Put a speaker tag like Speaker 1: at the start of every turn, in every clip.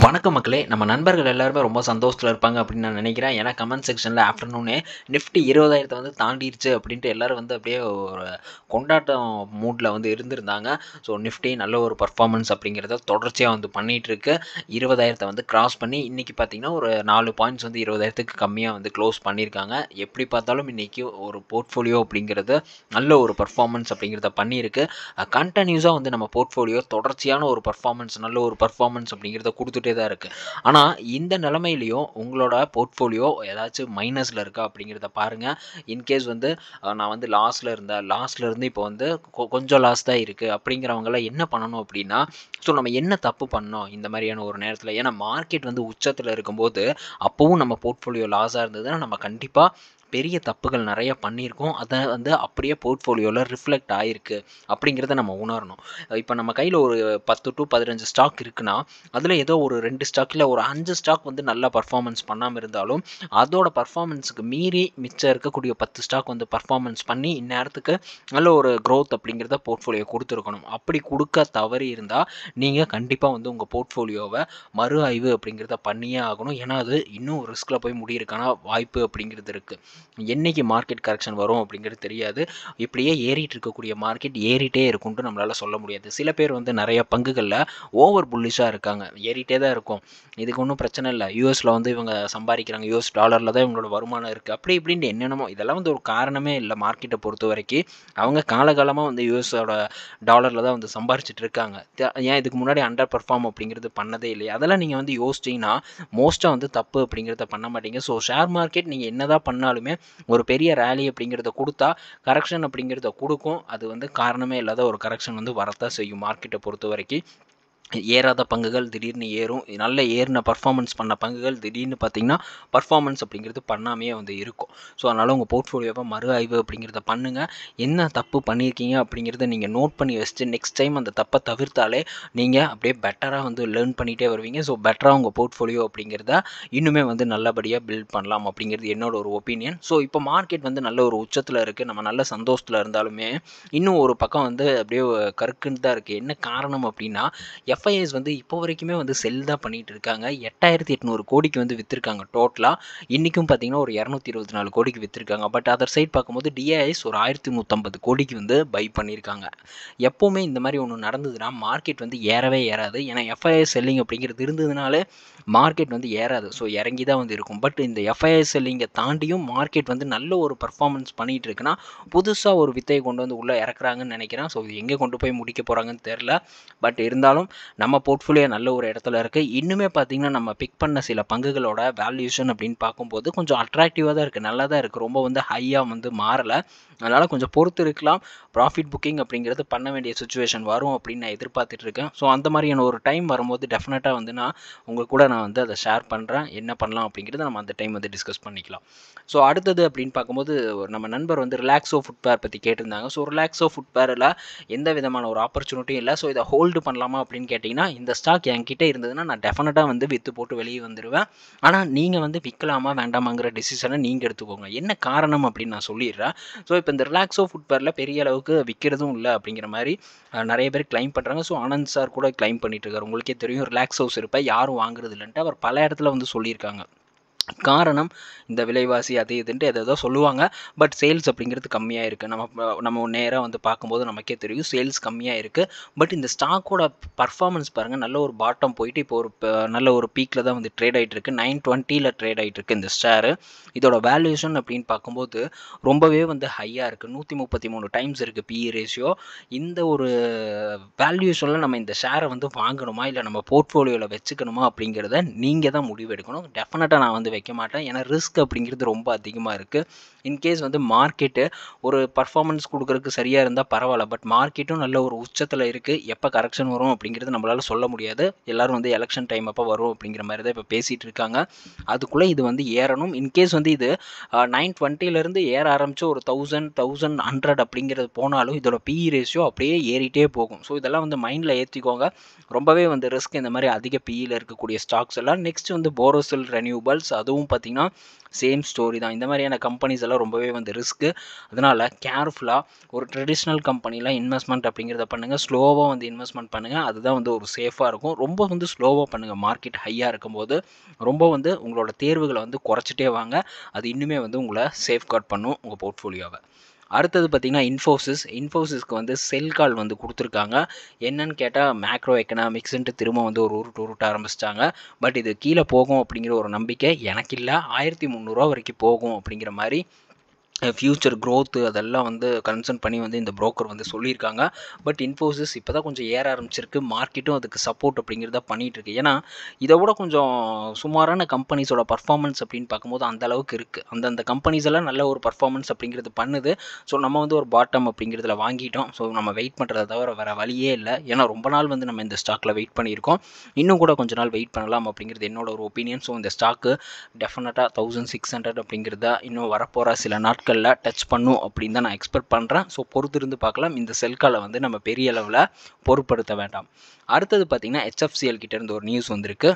Speaker 1: வணக்கம் மக்களே நம்ம நண்பர்கள் எல்லாருமே ரொம்ப சந்தோஷத்தில் இருப்பாங்க அப்படின்னு நான் நினைக்கிறேன் ஏன்னா கமெண்ட் செக்ஷனில் ஆஃப்டர்நூனே நிஃப்டி இருபதாயிரத்தை வந்து தாண்டிடுச்சு அப்படின்ட்டு எல்லாரும் வந்து அப்படியே ஒரு கொண்டாட்டம் மூடில் வந்து இருந்திருந்தாங்க ஸோ நிஃப்டி நல்ல ஒரு பர்ஃபார்மன்ஸ் அப்படிங்கிறத தொடர்ச்சியாக வந்து பண்ணிகிட்டு இருக்கு இருபதாயிரத்தை வந்து கிராஸ் பண்ணி இன்றைக்கி பார்த்தீங்கன்னா ஒரு நாலு பாயிண்ட்ஸ் வந்து இருபதாயிரத்துக்கு கம்மியாக வந்து க்ளோஸ் பண்ணியிருக்காங்க எப்படி பார்த்தாலும் இன்றைக்கி ஒரு போர்ட்ஃபோலியோ அப்படிங்கிறது நல்ல ஒரு பர்ஃபார்மன்ஸ் அப்படிங்கிறத பண்ணியிருக்கு கண்டினியூஸாக வந்து நம்ம போர்ட்ஃபோலியோ தொடர்ச்சியான ஒரு பர்ஃபார்மன்ஸ் நல்ல ஒரு பர்ஃபார்மன்ஸ் அப்படிங்கிறத கொடுத்துட்டே தான் இருக்குது ஆனால் இந்த நிலமையிலையும் உங்களோட போர்ட்ஃபோலியோ ஏதாச்சும் மைனஸில் இருக்கா அப்படிங்கிறத பாருங்கள் இன்கேஸ் வந்து அஹ், நான் வந்து லாஸில் இருந்தேன் லாஸ்ட்ல இருந்து இப்போ வந்து கொ- கொஞ்சம் லாஸ் தான் இருக்குது அப்படிங்கிறவங்களாம் என்ன பண்ணணும் அப்படின்னா ஸோ நம்ம என்ன தப்பு பண்ணோம் இந்த மாதிரியான ஒரு நேரத்தில் ஏன்னா மார்க்கெட் வந்து உச்சத்தில் இருக்கும்போது அப்போவும் நம்ம போர்ட்ஃபோலியோ லாஸாக இருந்ததுன்னா நம்ம கண்டிப்பாக பெரிய தப்புகள் நிறைய பண்ணியிருக்கோம் அதை வந்து அப்படியே போர்ட்ஃபோலியோவில் ரிஃப்ளெக்ட் ஆகிருக்கு அப்படிங்கிறத நம்ம உணரணும் இப்போ நம்ம கையில் ஒரு பத்து டு பதினஞ்சு ஸ்டாக் இருக்குன்னா அதில் ஏதோ ஒரு ரெண்டு ஸ்டாக் இல்லை ஒரு அஞ்சு ஸ்டாக் வந்து நல்லா பர்ஃபார்மன்ஸ் பண்ணாமல் இருந்தாலும் அதோட பர்ஃபார்மன்ஸுக்கு மீறி மிச்சம் இருக்கக்கூடிய பத்து ஸ்டாக் வந்து பர்ஃபார்மன்ஸ் பண்ணி இந்நேரத்துக்கு நல்ல ஒரு க்ரோத் அப்படிங்கிறத போர்ட்ஃபோலியோ கொடுத்துருக்கணும் அப்படி கொடுக்க தவறி இருந்தால் நீங்கள் கண்டிப்பாக வந்து உங்கள் போர்ட்ஃபோலியோவை மறு ஆய்வு அப்படிங்கிறத பண்ணியே ஆகணும் ஏன்னா அது இன்னும் ரிஸ்கில் போய் முடியிருக்கான வாய்ப்பு அப்படிங்கிறது இருக்குது என்னைக்கு மார்க்கெட் கரெக்ஷன் வரும் அப்படிங்கிறது தெரியாது இப்படியே ஏறிட்டு இருக்கக்கூடிய மார்க்கெட் ஏறிட்டே இருக்கும்ட்டு நம்மளால் சொல்ல முடியாது சில பேர் வந்து நிறைய பங்குகளில் ஓவர் புல்லிஷாக இருக்காங்க ஏறிட்டே தான் இருக்கும் இதுக்கு ஒன்றும் பிரச்சனை இல்லை யூஎஸில் வந்து இவங்க சம்பாதிக்கிறாங்க யூஎஸ் டாலரில் தான் இவங்களோட வருமானம் இருக்குது அப்படி இப்படின்ட்டு என்னென்னமோ இதெல்லாம் வந்து ஒரு காரணமே இல்லை மார்க்கெட்டை பொறுத்த வரைக்கும் அவங்க காலகாலமாக வந்து யூஎஸோட டாலரில் தான் வந்து சம்பாரிச்சிட்டு இருக்காங்க த- ஏன் இதுக்கு முன்னாடி அண்டர் பர்ஃபார்ம் அப்படிங்கிறது பண்ணதே இல்லையா அதெல்லாம் நீங்கள் வந்து யோசிச்சிங்கன்னா மோஸ்ட்டாக வந்து தப்பு அப்படிங்கிறத பண்ண மாட்டீங்க ஸோ ஷேர் மார்க்கெட் நீங்கள் என்னதான் பண்ணாலுமே ஒரு பெரிய ரேலி அப்படிங்கிறத கொடுத்தா கரெக்ஷன் அப்படிங்கிறத கொடுக்கும் அது வந்து காரணமே இல்லாத ஒரு கரெக்ஷன் வந்து வரத்தான் செய்யும் மார்க்கெட்டை பொறுத்த வரைக்கும் ஏறாத பங்குகள் திடீர்னு ஏறும் நல்ல ஏறின பர்ஃபார்மன்ஸ் பண்ண பங்குகள் திடீர்னு பார்த்தீங்கன்னா பர்ஃபார்மன்ஸ் அப்படிங்கிறது பண்ணாமையே வந்து இருக்கும் ஸோ அதனால் உங்கள் போர்ட்ஃபோலியோவை மறு ஆய்வு அப்படிங்கிறத பண்ணுங்கள் என்ன தப்பு பண்ணியிருக்கீங்க அப்படிங்கிறத நீங்கள் நோட் பண்ணி வச்சுட்டு நெக்ஸ்ட் டைம் அந்த தப்பை தவிர்த்தாலே நீங்கள் அப்படியே பெட்டராக வந்து லேர்ன் பண்ணிகிட்டே வருவீங்க ஸோ பெட்டராக உங்கள் போர்ட்ஃபோலியோ அப்படிங்கிறத இன்னுமே வந்து நல்லபடியாக பில்ட் பண்ணலாம் அப்படிங்கிறது என்னோட ஒரு ஒப்பீனியன் ஸோ இப்போ மார்க்கெட் வந்து நல்ல ஒரு உச்சத்தில் இருக்குது நம்ம நல்ல சந்தோஷத்தில் இருந்தாலுமே இன்னும் ஒரு பக்கம் வந்து அப்படியே கருக்குன்னு தான் இருக்குது என்ன காரணம் அப்படின்னா எஃப்ஐஎஸ் வந்து இப்போ வரைக்குமே வந்து செல் தான் பண்ணிட்டு இருக்காங்க எட்டாயிரத்தி எட்நூறு கோடிக்கு வந்து விற்றுருக்காங்க டோட்டலாக இன்றைக்கும் பார்த்தீங்கன்னா ஒரு இரநூத்தி இருபத்தி நாலு கோடிக்கு விற்றுருக்காங்க பட் அதர் சைட் பார்க்கும்போது டிஐஎஸ் ஒரு ஆயிரத்தி நூற்றம்பது கோடிக்கு வந்து பை பண்ணியிருக்காங்க எப்போவுமே இந்த மாதிரி ஒன்று நடந்ததுன்னா மார்க்கெட் வந்து ஏறவே ஏறாது ஏன்னா எஃப்ஐஎஸ் செல்லிங் அப்படிங்கிறது இருந்ததுனாலே மார்க்கெட் வந்து ஏறாது ஸோ இறங்கி தான் வந்து இருக்கும் பட் இந்த எஃப்ஐஎஸ் செல்லிங்கை தாண்டியும் மார்க்கெட் வந்து நல்ல ஒரு பர்ஃபார்மன்ஸ் பண்ணிட்டு இருக்குன்னா புதுசாக ஒரு வித்தையை கொண்டு வந்து உள்ளே இறக்குறாங்கன்னு நினைக்கிறேன் ஸோ இது எங்கே கொண்டு போய் முடிக்க போகிறாங்கன்னு தெரில பட் இருந்தாலும் நம்ம போர்ட்ஃபோலியோ நல்ல ஒரு இடத்துல இருக்குது இன்னுமே பார்த்தீங்கன்னா நம்ம பிக் பண்ண சில பங்குகளோட வேல்யூஷன் அப்படின்னு பார்க்கும்போது கொஞ்சம் அட்ராக்டிவாக தான் இருக்குது நல்லா தான் இருக்குது ரொம்ப வந்து ஹையாக வந்து மாறலை அதனால் கொஞ்சம் பொறுத்து இருக்கலாம் ப்ராஃபிட் புக்கிங் அப்படிங்கிறது பண்ண வேண்டிய சுச்சுவேஷன் வரும் அப்படின்னு நான் எதிர்பார்த்துட்டு இருக்கேன் ஸோ அந்த மாதிரியான ஒரு டைம் வரும்போது டெஃபினட்டாக வந்து நான் உங்கள் கூட நான் வந்து அதை ஷேர் பண்ணுறேன் என்ன பண்ணலாம் அப்படிங்கிறத நம்ம அந்த டைம் வந்து டிஸ்கஸ் பண்ணிக்கலாம் ஸோ அடுத்தது அப்படின்னு பார்க்கும்போது நம்ம நண்பர் வந்து ரிலாக்ஸோ ஃபுட்வேர் பற்றி கேட்டிருந்தாங்க ஸோ ரிலாக்ஸோ ஃபுட்வேரில் எந்த விதமான ஒரு ஆப்பர்ச்சுனிட்டியும் இல்லை ஸோ இதை ஹோல்டு பண்ணலாமா அப்படின்னு கேட்டிங்கன்னா இந்த ஸ்டாக் என்கிட்ட இருந்ததுன்னா நான் டெஃபினட்டாக வந்து விற்று போட்டு வெளியே வந்துடுவேன் ஆனால் நீங்கள் வந்து விற்கலாமா வேண்டாமாங்கிற டிசிஷனை நீங்கள் எடுத்துக்கோங்க என்ன காரணம் அப்படின்னு நான் சொல்லிடுறேன் ஸோ இப்போ இந்த ரிலாக்ஸோ ஃபுட்வேரில் பெரிய அளவுக்கு விற்கிறதும் இல்லை அப்படிங்கிற மாதிரி அஹ், நிறைய பேர் கிளைம் பண்ணுறாங்க ஸோ ஆனந்த் சார் கூட கிளைம் பண்ணிட்டு இருக்காரு உங்களுக்கே தெரியும் ரிலாக்ஸ் ஹவுஸ் இருப்ப யாரும் வாங்குறது இல்லைன்ட்டு அவர் பல இடத்துல வந்து சொல்லியிருக்காங்க காரணம் இந்த விலைவாசி அது இதுன்ட்டு எதை ஏதோ சொல்லுவாங்க பட் சேல்ஸ் அப்படிங்கிறது கம்மியாக இருக்குது நம்ம ப- நம்ம நேராக வந்து பார்க்கும்போது நமக்கே தெரியும் சேல்ஸ் கம்மியாக இருக்குது பட் இந்த ஸ்டாக்கோட பர்ஃபார்மன்ஸ் பாருங்கள் நல்ல ஒரு பாட்டம் போயிட்டு இப்போ ஒரு ப- நல்ல ஒரு பீக்கில் தான் வந்து ட்ரேட் ஆகிட்டு இருக்கு நைன் டுவெண்ட்டியில் ட்ரேட் ஆகிட்டு இருக்கு இந்த ஷேரு இதோட வேல்யூஷன் அப்படின்னு பார்க்கும்போது ரொம்பவே வந்து ஹையாக இருக்குது நூற்றி முப்பத்தி மூணு டைம்ஸ் இருக்குது பிஇ ரேஷியோ இந்த ஒரு வேல்யூஷனில் நம்ம இந்த ஷேரை வந்து வாங்கணுமா இல்லை நம்ம போர்ட்ஃபோலியோவில் வச்சுக்கணுமா அப்படிங்கிறத நீங்கள் தான் முடிவு எடுக்கணும் டெஃபினட்டாக நான் வந்து வைக்க மாட்டேன் ஏன்னா ரிஸ்க் அப்படிங்கிறது ரொம்ப அதிகமாக இருக்குது இன்கேஸ் வந்து மார்க்கெட்டு ஒரு பர்ஃபார்மன்ஸ் கொடுக்குறதுக்கு சரியாக இருந்தால் பரவாயில்ல பட் மார்க்கெட்டும் நல்ல ஒரு உச்சத்தில் இருக்குது எப்போ கரெக்ஷன் வரும் அப்படிங்கிறது நம்மளால் சொல்ல முடியாது எல்லாரும் வந்து எலெக்ஷன் டைம் அப்போ வரும் அப்படிங்கிற மாதிரி தான் இப்போ பேசிகிட்டு இருக்காங்க அதுக்குள்ளே இது வந்து ஏறணும் இன்கேஸ் வந்து இது நைன் டுவெண்ட்டிலேருந்து ஏற ஆரம்பிச்சு ஒரு தௌசண்ட் தௌசண்ட் ஹண்ட்ரட் அப்படிங்கிறது போனாலும் இதோட பிஇ ரேஷியோ அப்படியே ஏறிட்டே போகும் ஸோ இதெல்லாம் வந்து மைண்டில் ஏற்றிக்கோங்க ரொம்பவே வந்து ரிஸ்க் இந்த மாதிரி அதிக பிஇயில் இருக்கக்கூடிய ஸ்டாக்ஸ் எல்லாம் நெக்ஸ்ட் வந்து போரோசில் ரெனியூபல்ஸ் அதுவும் பார்த்திங்கன்னா சேம் ஸ்டோரி தான் இந்த மாதிரியான கம்பெனிஸ் எல்லாம் ரொம்பவே வந்து ரிஸ்க்கு அதனால் கேர்ஃபுல்லாக ஒரு ட்ரெடிஷ்னல் கம்பெனியில் இன்வெஸ்ட்மெண்ட் அப்படிங்கிறத பண்ணுங்கள் ஸ்லோவாக வந்து இன்வெஸ்ட்மெண்ட் பண்ணுங்கள் அதுதான் வந்து ஒரு சேஃபாக இருக்கும் ரொம்ப வந்து ஸ்லோவாக பண்ணுங்கள் மார்க்கெட் ஹையாக இருக்கும்போது ரொம்ப வந்து உங்களோட தேர்வுகளை வந்து குறைச்சிட்டே வாங்க அது இன்னுமே வந்து உங்களை சேஃப்கார்ட் பண்ணும் உங்கள் போர்ட்ஃபோலியோவை அடுத்தது பார்த்திங்கன்னா இன்ஃபோசிஸ் இன்ஃபோசிஸ்க்கு வந்து செல் கால் வந்து கொடுத்துருக்காங்க என்னன்னு கேட்டால் மேக்ரோ எக்கனாமிக்ஸ்ன்ட்டு திரும்ப வந்து ஒரு உருட்டு உருட்ட ஆரம்பிச்சிட்டாங்க பட் இது கீழே போகும் அப்படிங்கிற ஒரு நம்பிக்கை எனக்கு இல்லை ஆயிரத்தி முந்நூறுரூவா வரைக்கும் போகும் அப்படிங்கிற மாதிரி ஃப்யூச்சர் க்ரோத்து அதெல்லாம் வந்து கன்சர்ன் பண்ணி வந்து இந்த ப்ரோக்கர் வந்து சொல்லியிருக்காங்க பட் இன்ஃபோசிஸ் இப்போ தான் கொஞ்சம் ஏற ஆரம்பிச்சிருக்கு மார்க்கெட்டும் அதுக்கு சப்போர்ட் அப்படிங்கிறத பண்ணிகிட்டு இருக்கு ஏன்னா இதை விட கொஞ்சம் சுமாரான கம்பெனிஸோட பர்ஃபார்மன்ஸ் அப்படின்னு பார்க்கும்போது அந்த அளவுக்கு இருக்குது அந்தந்த கம்பெனிஸ் எல்லாம் நல்ல ஒரு பர்ஃபார்மன்ஸ் அப்படிங்கிறது பண்ணுது ஸோ நம்ம வந்து ஒரு பாட்டம் அப்படிங்கிறதுல வாங்கிட்டோம் ஸோ நம்ம வெயிட் பண்ணுறத தவிர வேறு வழியே இல்லை ஏன்னா ரொம்ப நாள் வந்து நம்ம இந்த ஸ்டாக்கில் வெயிட் பண்ணியிருக்கோம் இன்னும் கூட கொஞ்ச நாள் வெயிட் பண்ணலாம் அப்படிங்கிறது என்னோட ஒரு ஒப்பீனியன் ஸோ இந்த ஸ்டாக்கு டெஃபினட்டாக தௌசண்ட் சிக்ஸ் ஹண்ட்ரட் அப்படிங்கிறத இன்னும் வரப்போகிற சில நாட்கள் நாட்களில் டச் பண்ணும் அப்படின்னு தான் நான் எக்ஸ்பெக்ட் பண்ணுறேன் ஸோ பொறுத்து இருந்து பார்க்கலாம் இந்த செல்காலை வந்து நம்ம பெரிய அளவில் பொருட்படுத்த வேண்டாம் அடுத்தது பார்த்திங்கன்னா ஹெச்எஃப்சிஎல் கிட்டேருந்து ஒரு நியூஸ் வந்திருக்கு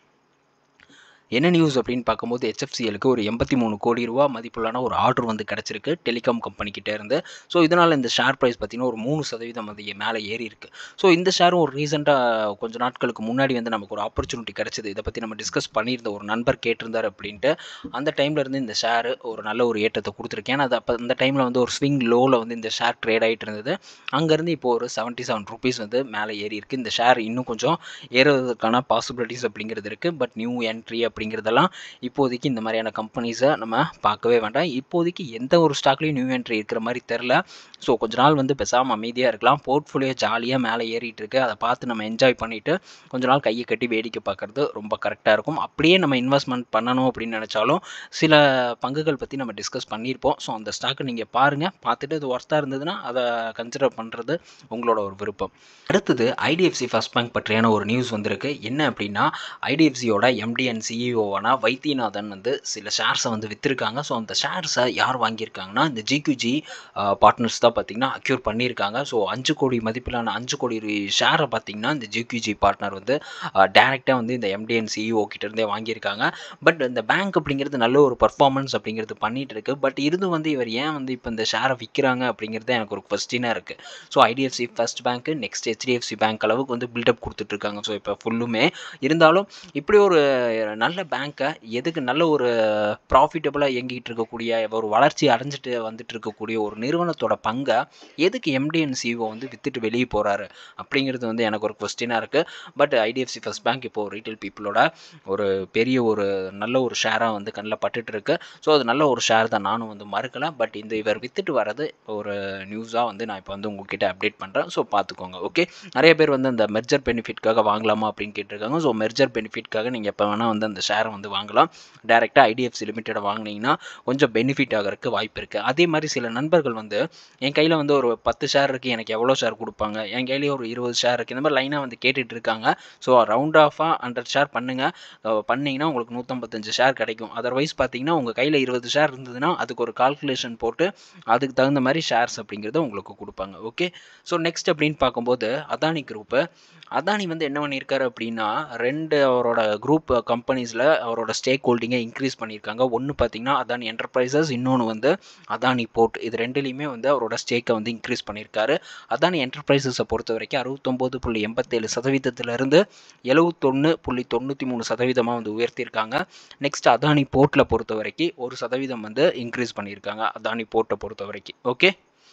Speaker 1: என்ன நியூஸ் அப்படின்னு பார்க்கும்போது ஹெச்எஃப்சிஎலுக்கு ஒரு எண்பத்தி மூணு கோடி ரூபா மதிப்புள்ளான ஒரு ஆர்டர் வந்து கிடச்சிருக்கு டெலிகாம் கம்பெனிக்கிட்ட இருந்து ஸோ இதனால் இந்த ஷேர் ப்ரைஸ் பார்த்திங்கன்னா ஒரு மூணு சதவீதம் அது மேலே ஏறி இருக்குது ஸோ இந்த ஷேரும் ஒரு ரீசெண்டாக கொஞ்சம் நாட்களுக்கு முன்னாடி வந்து நமக்கு ஒரு ஆப்பர்ச்சுனிட்டி கிடச்சிது இதை பற்றி நம்ம டிஸ்கஸ் பண்ணியிருந்த ஒரு நண்பர் கேட்டிருந்தார் அப்படின்ட்டு அந்த டைமில் இருந்து இந்த ஷேர் ஒரு நல்ல ஒரு ஏற்றத்தை கொடுத்துருக்கேன் ஏன்னா அது அப்போ அந்த டைமில் வந்து ஒரு ஸ்விங் லோவில் வந்து இந்த ஷேர் ட்ரேட் ஆகிட்டு இருந்தது அங்கேருந்து இப்போ ஒரு செவன்ட்டி செவன் ருபீஸ் வந்து மேலே ஏறி இருக்குது இந்த ஷேர் இன்னும் கொஞ்சம் ஏறுவதற்கான பாசிபிலிட்டிஸ் அப்படிங்கிறது இருக்குது பட் நியூ என்ட்ரி அப்படி அப்படிங்கிறதெல்லாம் இப்போதைக்கு இந்த மாதிரியான கம்பெனிஸை நம்ம பார்க்கவே வேண்டாம் இப்போதைக்கு எந்த ஒரு ஸ்டாக்லேயும் நியூ என்ட்ரி இருக்கிற மாதிரி தெரில ஸோ கொஞ்ச நாள் வந்து பேசாமல் அமைதியாக இருக்கலாம் போர்ட்ஃபோலியோ ஜாலியாக மேலே ஏறிட்டு இருக்கு அதை பார்த்து நம்ம என்ஜாய் பண்ணிவிட்டு கொஞ்ச நாள் கையை கட்டி வேடிக்கை பார்க்குறது ரொம்ப கரெக்டாக இருக்கும் அப்படியே நம்ம இன்வெஸ்ட்மெண்ட் பண்ணணும் அப்படின்னு நினச்சாலும் சில பங்குகள் பற்றி நம்ம டிஸ்கஸ் பண்ணியிருப்போம் ஸோ அந்த ஸ்டாக்கை நீங்கள் பாருங்கள் பார்த்துட்டு அது ஒர்த்தாக இருந்ததுன்னா அதை கன்சிடர் பண்ணுறது உங்களோட ஒரு விருப்பம் அடுத்தது ஐடிஎஃப்சி ஃபர்ஸ்ட் பேங்க் பற்றியான ஒரு நியூஸ் வந்திருக்கு என்ன அப்படின்னா ஐடிஎஃப்சியோட எம்டி அண்ட் சிஇஓவான வைத்தியநாதன் வந்து சில ஷேர்ஸை வந்து விற்றுருக்காங்க ஸோ அந்த ஷேர்ஸை யார் வாங்கியிருக்காங்கன்னா இந்த ஜிக்யூஜி பார்ட்னர்ஸ் தான் பார்த்திங்கன்னா அக்யூர் பண்ணியிருக்காங்க ஸோ அஞ்சு கோடி மதிப்பிலான அஞ்சு கோடி ஷேரை பார்த்திங்கன்னா இந்த ஜிக்யூஜி பார்ட்னர் வந்து டேரெக்டாக வந்து இந்த எம்டி அண்ட் சிஇஓ கிட்டேருந்தே வாங்கியிருக்காங்க பட் இந்த பேங்க் அப்படிங்கிறது நல்ல ஒரு பர்ஃபார்மன்ஸ் அப்படிங்கிறது பண்ணிகிட்டு இருக்குது பட் இருந்தும் வந்து இவர் ஏன் வந்து இப்போ இந்த ஷேரை விற்கிறாங்க அப்படிங்கிறது எனக்கு ஒரு கொஸ்டினாக இருக்குது ஸோ ஐடிஎஃப்சி ஃபர்ஸ்ட் பேங்க்கு நெக்ஸ்ட் ஹெச்டிஎஃப்சி பேங்க் அளவுக்கு வந்து பில்டப் கொடுத்துட்ருக்காங்க ஸோ இப்போ ஃபுல்லுமே இருந்தாலும் இப்படி ஒரு நல்ல பேங்க்கை எதுக்கு நல்ல ஒரு ப்ராஃபிட்டபுளாக இயங்கிட்டு இருக்கக்கூடிய ஒரு வளர்ச்சி அடைஞ்சிட்டு வந்துட்டு இருக்கக்கூடிய ஒரு நிறுவனத்தோட பங்கை எதுக்கு எம்டிஎன் சிஓ வந்து விற்றுட்டு வெளியே போகிறாரு அப்படிங்கிறது வந்து எனக்கு ஒரு கொஸ்டினாக இருக்குது பட் ஐடிஎஃப்சி ஃபர்ஸ்ட் பேங்க் இப்போது ரீட்டைல் பீப்புளோட ஒரு பெரிய ஒரு நல்ல ஒரு ஷேராக வந்து கண்ணில் பட்டுட்டு இருக்கு ஸோ அது நல்ல ஒரு ஷேர் தான் நானும் வந்து மறுக்கல பட் இந்த இவர் விற்றுட்டு வர்றது ஒரு நியூஸாக வந்து நான் இப்போ வந்து உங்ககிட்ட அப்டேட் பண்ணுறேன் ஸோ பார்த்துக்கோங்க ஓகே நிறைய பேர் வந்து அந்த மெர்ஜர் பெனிஃபிட்காக வாங்கலாமா அப்படின்னு கேட்டிருக்காங்க ஸோ மெர்ஜர் பெனிஃபிட்காக நீங்கள் எப்போ வேணால் வந்து அந்த ஷேரை வந்து வாங்கலாம் டேரெக்டாக ஐடிஎஃப்சி லிமிட்டடை வாங்கினீங்கன்னா கொஞ்சம் பெனிஃபிட் ஆகிறதுக்கு வாய்ப்பு இருக்குது அதே மாதிரி சில நண்பர்கள் வந்து என் கையில் வந்து ஒரு பத்து ஷேர் இருக்குது எனக்கு எவ்வளோ ஷேர் கொடுப்பாங்க என் கையிலேயே ஒரு இருபது ஷேர் இருக்குது இந்த மாதிரி லைனாக வந்து கேட்டுட்டு இருக்காங்க ஸோ ரவுண்ட் ஆஃபாக ஹண்ட்ரட் ஷேர் பண்ணுங்கள் பண்ணிங்கன்னா உங்களுக்கு நூற்றம்பத்தஞ்சு ஷேர் கிடைக்கும் அதர்வைஸ் பார்த்தீங்கன்னா உங்கள் கையில் இருபது ஷேர் இருந்ததுன்னா அதுக்கு ஒரு கால்குலேஷன் போட்டு அதுக்கு தகுந்த மாதிரி ஷேர்ஸ் அப்படிங்கிறத உங்களுக்கு கொடுப்பாங்க ஓகே ஸோ நெக்ஸ்ட் அப்படின்னு பார்க்கும்போது அதானி குரூப்பு அதானி வந்து என்ன பண்ணியிருக்காரு அப்படின்னா ரெண்டு அவரோட குரூப் கம்பெனிஸில் அவரோட ஸ்டேக் ஹோல்டிங்கை இன்க்ரீஸ் பண்ணியிருக்காங்க ஒன்று பார்த்தீங்கன்னா அதானி என்டர்பிரைசஸ் இன்னொன்று வந்து அதானி போர்ட் இது ரெண்டுலேயுமே வந்து அவரோட ஸ்டேக்கை வந்து இன்க்ரீஸ் பண்ணியிருக்காரு அதானி என்டர்பிரைசஸை பொறுத்த வரைக்கும் அறுபத்தொம்போது புள்ளி எண்பத்தேழு சதவீதத்திலிருந்து எழுபத்தொன்று புள்ளி தொண்ணூற்றி மூணு சதவீதமாக வந்து உயர்த்தியிருக்காங்க நெக்ஸ்ட் அதானி போர்ட்டில் பொறுத்த வரைக்கும் ஒரு சதவீதம் வந்து இன்க்ரீஸ் பண்ணியிருக்காங்க அதானி போர்ட்டை பொறுத்த வரைக்கும் ஓகே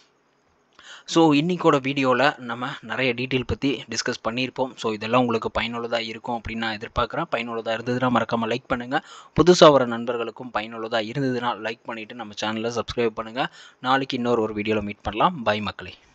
Speaker 1: ஸோ இன்றைக்கோட வீடியோவில் நம்ம நிறைய டீட்டெயில் பற்றி டிஸ்கஸ் பண்ணியிருப்போம் ஸோ இதெல்லாம் உங்களுக்கு பயனுள்ளதாக இருக்கும் அப்படின்னு நான் எதிர்பார்க்குறேன் பயனுள்ளதாக இருந்ததுன்னா மறக்காமல் லைக் பண்ணுங்கள் புதுசாக வர நண்பர்களுக்கும் பயனுள்ளதாக இருந்ததுன்னா லைக் பண்ணிவிட்டு நம்ம சேனலை சப்ஸ்கிரைப் பண்ணுங்கள் நாளைக்கு இன்னொரு ஒரு வீடியோவில் மீட் பண்ணலாம் பை மக்களே